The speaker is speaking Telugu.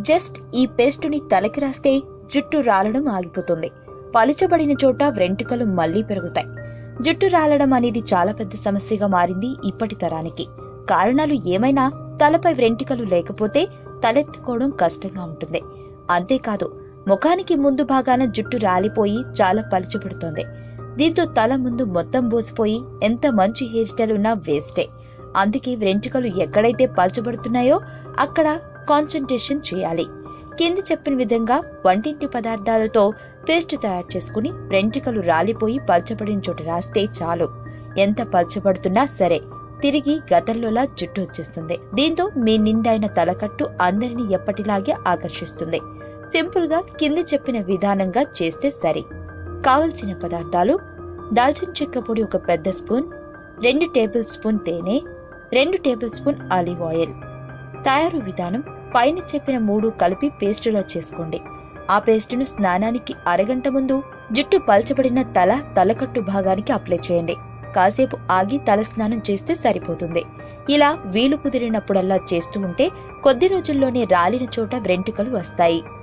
జస్ట్ ఈ పేస్టుని తలకి రాస్తే జుట్టు రాలడం ఆగిపోతుంది పలుచబడిన చోట వెంట్రుకలు మళ్లీ పెరుగుతాయి జుట్టు రాలడం అనేది చాలా పెద్ద సమస్యగా మారింది ఇప్పటి తరానికి కారణాలు ఏమైనా తలపై వెంట్రుకలు లేకపోతే తలెత్తుకోవడం కష్టంగా ఉంటుంది అంతేకాదు ముఖానికి ముందు భాగాన జుట్టు రాలిపోయి చాలా పలుచబడుతోంది దీంతో తల ముందు మొత్తం బోసిపోయి ఎంత మంచి హెయిర్ స్టైల్ ఉన్నా వేస్టే అందుకే వెంట్రుకలు ఎక్కడైతే పలచబడుతున్నాయో అక్కడ కాన్సన్ట్రేషన్ చేయాలి కింది చెప్పిన విధంగా వంటింటి పదార్థాలతో పేస్ట్ తయారు చేసుకుని వెంట్రుకలు రాలిపోయి పల్చబడిన చోట రాస్తే చాలు ఎంత పల్చబడుతున్నా సరే తిరిగి గతంలోలా జుట్టు వచ్చేస్తుంది దీంతో మీ నిండైన తలకట్టు అందరిని ఎప్పటిలాగే ఆకర్షిస్తుంది సింపుల్ గా కింది చెప్పిన విధానంగా చేస్తే సరి కావలసిన పదార్థాలు దాల్చిన చెక్క పొడి ఒక పెద్ద స్పూన్ రెండు టేబుల్ స్పూన్ తేనె రెండు టేబుల్ స్పూన్ ఆలివ్ ఆయిల్ తయారు విధానం పైన చెప్పిన మూడు కలిపి పేస్టులా చేసుకోండి ఆ పేస్టును స్నానానికి అరగంట ముందు జుట్టు పల్చబడిన తల తలకట్టు భాగానికి అప్లై చేయండి కాసేపు ఆగి తల స్నానం చేస్తే సరిపోతుంది ఇలా వీలు కుదిరినప్పుడల్లా చేస్తూ ఉంటే కొద్ది రోజుల్లోనే రాలిన చోట వెంట్రుకలు వస్తాయి